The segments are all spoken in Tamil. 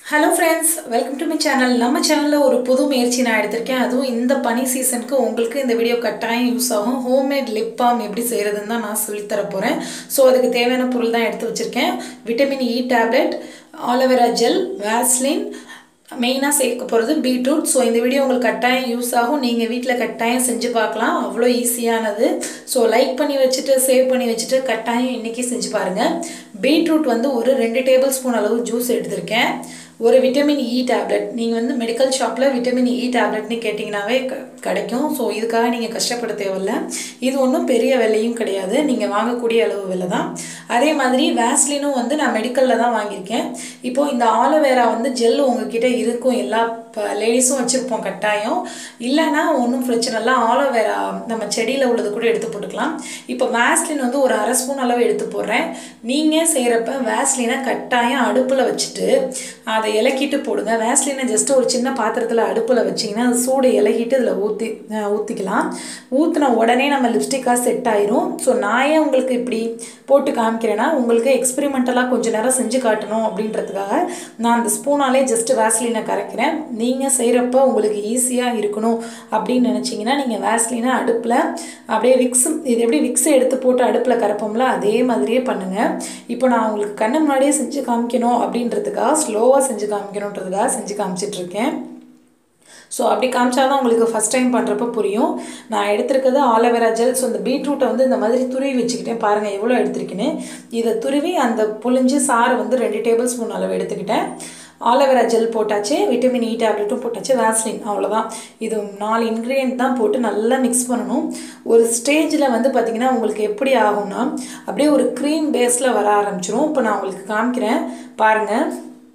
hello friends welcome to my channel நம்ம சேனலில் ஒரு புது முயற்சி நான் எடுத்திருக்கேன் அதுவும் இந்த பனி சீசனுக்கு உங்களுக்கு இந்த வீடியோ கட்டாயம் யூஸ் ஆகும் ஹோம்மேட் லிப் பாம் எப்படி செய்கிறதுன்னு தான் நான் சொல்லித்தர போகிறேன் ஸோ அதுக்கு தேவையான பொருள் தான் எடுத்து வச்சுருக்கேன் vitamin E tablet aloe vera gel Vaseline மெயினாக சேர்க்க போகிறது பீட்ரூட் ஸோ இந்த வீடியோ உங்களுக்கு கட்டாயம் யூஸ் ஆகும் நீங்கள் வீட்டில் கட்டாயம் செஞ்சு பார்க்கலாம் அவ்வளோ ஈஸியானது ஸோ லைக் பண்ணி வச்சுட்டு சேவ் பண்ணி வச்சுட்டு கட்டாயம் இன்றைக்கி செஞ்சு பாருங்கள் பீட்ரூட் வந்து ஒரு ரெண்டு டேபிள் ஸ்பூன் அளவு ஜூஸ் எடுத்திருக்கேன் ஒரு விட்டமின் இ டேப்லெட் நீங்கள் வந்து மெடிக்கல் ஷாப்பில் விட்டமின் இ டேப்லெட்னு கேட்டிங்கனாவே க கிடைக்கும் ஸோ இதுக்காக நீங்கள் கஷ்டப்பட தேவையில்ல இது ஒன்றும் பெரிய விலையும் கிடையாது நீங்கள் வாங்கக்கூடிய அளவு விலை தான் அதே மாதிரி வேஸ்லினும் வந்து நான் மெடிக்கலில் தான் வாங்கியிருக்கேன் இப்போது இந்த ஆலோவேரா வந்து ஜெல் உங்ககிட்ட இருக்கும் எல்லா லேடிஸும் வச்சுருப்போம் கட்டாயம் இல்லைன்னா ஒன்றும் பிரச்சனை இல்லை ஆலோவேரா நம்ம செடியில் உள்ளது கூட எடுத்து போட்டுக்கலாம் இப்போ வேஸ்லின் வந்து ஒரு அரை ஸ்பூன் அளவு எடுத்து போடுறேன் நீங்கள் செய்கிறப்ப வேஸ்லினை கட்டாயம் அடுப்பில் வச்சுட்டு அதை இலக்கிட்டு போடுங்க வேஸ்லினை ஜஸ்ட் ஒரு சின்ன பாத்திரத்தில் அடுப்பில் வச்சிங்கன்னா அது சூடு இலக்கிட்டு அதில் ஊற்றி ஊற்றிக்கலாம் ஊற்றின உடனே நம்ம லிப்ஸ்டிக்காக செட் ஆயிரும் ஸோ நான் ஏன் உங்களுக்கு இப்படி போட்டு காமிக்கிறேன்னா உங்களுக்கு எக்ஸ்பெரிமெண்டலாக கொஞ்சம் நேரம் செஞ்சு காட்டணும் அப்படின்றதுக்காக நான் அந்த ஸ்பூனாலே ஜஸ்ட் வேஸ்லினை கரைக்கிறேன் நீங்கள் செய்கிறப்ப உங்களுக்கு ஈஸியாக இருக்கணும் அப்படின்னு நினச்சிங்கன்னா நீங்கள் வேஸ்லினை அடுப்பில் அப்படியே விக்ஸ் இது எப்படி விக்ஸை எடுத்து போட்டு அடுப்பில் கரைப்போம்ல அதே மாதிரியே பண்ணுங்கள் இப்போ நான் உங்களுக்கு கண்ணு முன்னாடியே செஞ்சு காமிக்கணும் அப்படின்றதுக்காக ஸ்லோவாக செஞ்சு காமிக்கணுன்றதுக்காக செஞ்சு காமிச்சிட்ருக்கேன் ஸோ அப்படி காமிச்சா தான் உங்களுக்கு ஃபஸ்ட் டைம் பண்ணுறப்ப புரியும் நான் எடுத்திருக்கிறது ஆலோவேரா ஜெல் ஸோ இந்த பீட்ரூட்டை வந்து இந்த மாதிரி துருவி வச்சுக்கிட்டேன் பாருங்கள் எவ்வளோ எடுத்திருக்கேன்னு இதை துருவி அந்த புளிஞ்சு சாறு வந்து ரெண்டு டேபிள் ஸ்பூன் அளவு எடுத்துக்கிட்டேன் ஆலோவேரா ஜெல் போட்டாச்சு விட்டமின் இ டேப்லெட்டும் போட்டாச்சு வேஸ்லின் அவ்வளோதான் இது நாலு இன்க்ரீடியன்ட் தான் போட்டு நல்லா மிக்ஸ் பண்ணணும் ஒரு ஸ்டேஜில் வந்து பார்த்திங்கன்னா உங்களுக்கு எப்படி ஆகும்னா அப்படியே ஒரு க்ரீம் பேஸில் வர ஆரம்பிச்சிரும் இப்போ நான் உங்களுக்கு காமிக்கிறேன் பாருங்கள்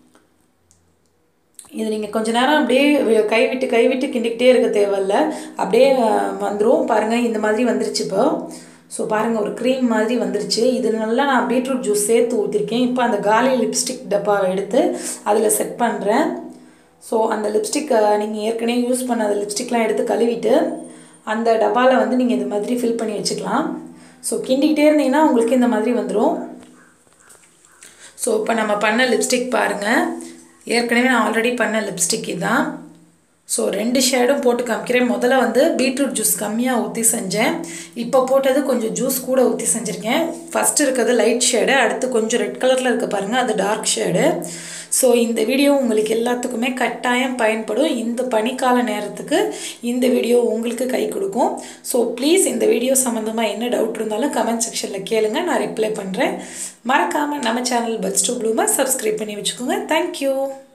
இது நீங்கள் கொஞ்ச நேரம் அப்படியே கைவிட்டு கைவிட்டு கிண்டிக்கிட்டே இருக்க தேவையில்ல அப்படியே வந்துடும் பாருங்கள் இந்த மாதிரி வந்துருச்சு இப்போ ஸோ பாருங்கள் ஒரு க்ரீம் மாதிரி வந்துருச்சு இது நல்லா நான் பீட்ரூட் ஜூஸ் சேர்த்து ஊற்றிருக்கேன் இப்போ அந்த காலி லிப்ஸ்டிக் டப்பாவை எடுத்து அதில் செட் பண்ணுறேன் ஸோ அந்த லிப்ஸ்டிக் நீங்கள் ஏற்கனவே யூஸ் பண்ண அந்த லிப்ஸ்டிக்லாம் எடுத்து கழுவிட்டு அந்த டப்பாவில் வந்து நீங்கள் இது மாதிரி ஃபில் பண்ணி வச்சுக்கலாம் ஸோ கிண்டிக்கிட்டே இருந்தீங்கன்னா உங்களுக்கு இந்த மாதிரி வந்துடும் ஸோ இப்போ நம்ம பண்ண லிப்ஸ்டிக் பாருங்கள் ஏற்கனவே நான் ஆல்ரெடி பண்ண லிப்ஸ்டிக் தான் ஸோ ரெண்டு ஷேடும் போட்டு காமிக்கிறேன் முதல்ல வந்து பீட்ரூட் ஜூஸ் கம்மியாக ஊற்றி செஞ்சேன் இப்போ போட்டது கொஞ்சம் ஜூஸ் கூட ஊற்றி செஞ்சுருக்கேன் ஃபஸ்ட்டு இருக்கிறது லைட் ஷேடு அடுத்து கொஞ்சம் ரெட் கலரில் இருக்க பாருங்கள் அது டார்க் ஷேடு ஸோ இந்த வீடியோ உங்களுக்கு எல்லாத்துக்குமே கட்டாயம் பயன்படும் இந்த பனிக்கால நேரத்துக்கு இந்த வீடியோ உங்களுக்கு கை கொடுக்கும் ஸோ ப்ளீஸ் இந்த வீடியோ சம்மந்தமாக என்ன டவுட் இருந்தாலும் கமெண்ட் செக்ஷனில் கேளுங்க நான் ரிப்ளை பண்ணுறேன் மறக்காமல் நம்ம சேனல் பட்ஸ் டு ப்ளூமை சப்ஸ்கிரைப் பண்ணி வச்சுக்கோங்க தேங்க்யூ